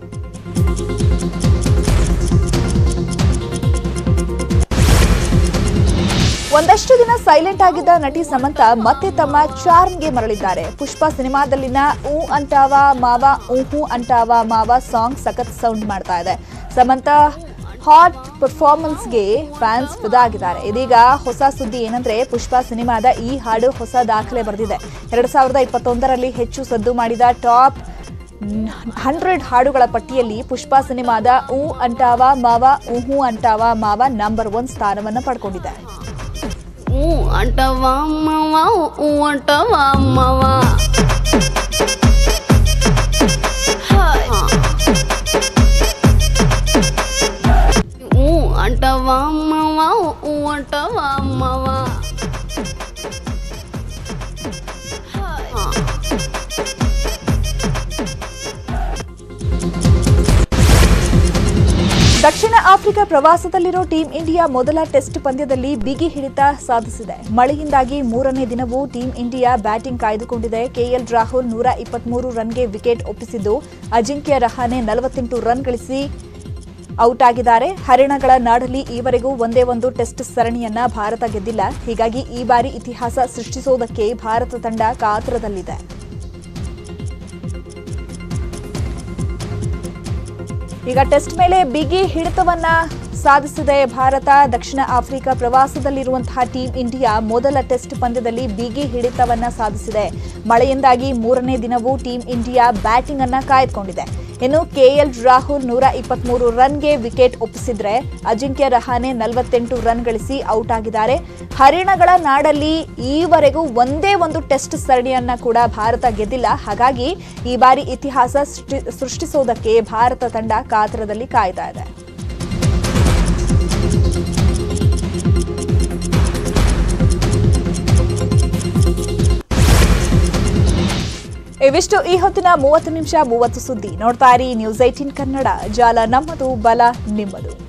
ಒಂದಷ್ಟು ದಿನ ಸೈಲೆಂಟ್ ಆಗಿದ್ದ ನಟಿ ಸಮಂತ ಮತ್ತೆ ತಮ್ಮ ಚಾರ್ಮ್ಗೆ ಮರಳಿದ್ದಾರೆ ಪುಷ್ಪ ಸಿನಿಮಾದಲ್ಲಿನ ಊ ಅಂಟಾವ ಮಾವ ಊಹು ಅಂಟಾವ ಮಾವ ಸಾಂಗ್ ಸಖತ್ ಸೌಂಡ್ ಮಾಡ್ತಾ ಇದೆ ಸಮಂತ ಹಾಟ್ ಪರ್ಫಾರ್ಮೆನ್ಸ್ಗೆ ಫ್ಯಾನ್ಸ್ ಫಿದಾ ಆಗಿದ್ದಾರೆ ಇದೀಗ ಹೊಸ ಸುದ್ದಿ ಏನಂದ್ರೆ ಪುಷ್ಪ ಸಿನಿಮಾದ ಈ ಹಾಡು ಹೊಸ ದಾಖಲೆ ಬರೆದಿದೆ ಎರಡ್ ಸಾವಿರದ ಇಪ್ಪತ್ತೊಂದರಲ್ಲಿ ಹೆಚ್ಚು ಸದ್ದು ಮಾಡಿದ ಟಾಪ್ ಹಂಡ್ರೆಡ್ ಹಾಡುಗಳ ಪಟ್ಟಿಯಲ್ಲಿ ಪುಷ್ಪ ಸಿನಿಮಾದ ಊ ಅಂಟಾವ ಮಾವ ಊಹು ಅಂಟಾವ ಮಾವ ನಂಬರ್ ಒನ್ ಸ್ಥಾನವನ್ನು ಪಡ್ಕೊಂಡಿದೆ
ఊ అంటవా అమ్మవా ఊ అంటవా అమ్మవా ఊ అంటవా అమ్మవా ఊ అంటవా అమ్మవా
ದಕ್ಷಿಣ ಆಫ್ರಿಕಾ ಪ್ರವಾಸದಲ್ಲಿರೋ ಟೀಂ ಇಂಡಿಯಾ ಮೊದಲ ಟೆಸ್ಟ್ ಪಂದ್ಯದಲ್ಲಿ ಬಿಗಿ ಹಿಡಿತ ಸಾಧಿಸಿದೆ ಮಳೆಯಿಂದಾಗಿ ಮೂರನೇ ದಿನವೂ ಟೀಂ ಇಂಡಿಯಾ ಬ್ಯಾಟಿಂಗ್ ಕಾಯ್ದುಕೊಂಡಿದೆ ಕೆಎಲ್ ರಾಹುಲ್ ನೂರ ಇಪ್ಪತ್ಮೂರು ರನ್ಗೆ ವಿಕೆಟ್ ಒಪ್ಪಿಸಿದ್ದು ಅಜಿಂಕ್ಯ ರಹಾನೆ ನಲವತ್ತೆಂಟು ರನ್ ಗಳಿಸಿ ಔಟ್ ಆಗಿದ್ದಾರೆ ಹರಿಣಗಳ ನಾಡಲ್ಲಿ ಈವರೆಗೂ ಒಂದೇ ಒಂದು ಟೆಸ್ಟ್ ಸರಣಿಯನ್ನ ಭಾರತ ಗೆದ್ದಿಲ್ಲ ಹೀಗಾಗಿ ಈ ಬಾರಿ ಇತಿಹಾಸ ಸೃಷ್ಟಿಸೋದಕ್ಕೆ ಭಾರತ ತಂಡ ಕಾತರದಲ್ಲಿದೆ ಈಗ ಟೆಸ್ಟ್ ಮೇಲೆ ಬಿಗಿ ಹಿಡಿತವನ್ನ ಸಾಧಿಸಿದೆ ಭಾರತ ದಕ್ಷಿಣ ಆಫ್ರಿಕಾ ಪ್ರವಾಸದಲ್ಲಿರುವಂತಹ ಟೀಂ ಇಂಡಿಯಾ ಮೊದಲ ಟೆಸ್ಟ್ ಪಂದ್ಯದಲ್ಲಿ ಬಿಗಿ ಹಿಡಿತವನ್ನ ಸಾಧಿಸಿದೆ ಮಳೆಯಿಂದಾಗಿ ಮೂರನೇ ದಿನವೂ ಟೀಂ ಇಂಡಿಯಾ ಬ್ಯಾಟಿಂಗ್ ಅನ್ನ ಕಾಯ್ದುಕೊಂಡಿದೆ ಇನ್ನು ಕೆಎಲ್ ರಾಹುಲ್ ನೂರ ಇಪ್ಪತ್ಮೂರು ರನ್ಗೆ ವಿಕೆಟ್ ಒಪ್ಪಿಸಿದ್ರೆ ಅಜಿಂಕ್ಯ ರಹಾನೆ ನಲವತ್ತೆಂಟು ರನ್ ಗಳಿಸಿ ಔಟ್ ಆಗಿದ್ದಾರೆ ಹರಿಣಗಳ ನಾಡಲ್ಲಿ ಈವರೆಗೂ ಒಂದೇ ಒಂದು ಟೆಸ್ಟ್ ಸರಣಿಯನ್ನ ಕೂಡ ಭಾರತ ಗೆದ್ದಿಲ್ಲ ಹಾಗಾಗಿ ಈ ಬಾರಿ ಇತಿಹಾಸ ಸೃಷ್ಟಿ- ಸೃಷ್ಟಿಸೋದಕ್ಕೆ ಭಾರತ ತಂಡ ಕಾತರದಲ್ಲಿ ಕಾಯ್ತಾ ಇದೆ ಇವಿಷ್ಟು ಈ ಹೊತ್ತಿನ ಮೂವತ್ತು ನಿಮಿಷ ಮೂವತ್ತು ಸುದ್ದಿ ನೋಡ್ತಾ ಇರಿ ನ್ಯೂಸ್ ಏಟೀನ್ ಕನ್ನಡ ಜಾಲ ನಮ್ಮದು ಬಲ ನಿಮ್ಮದು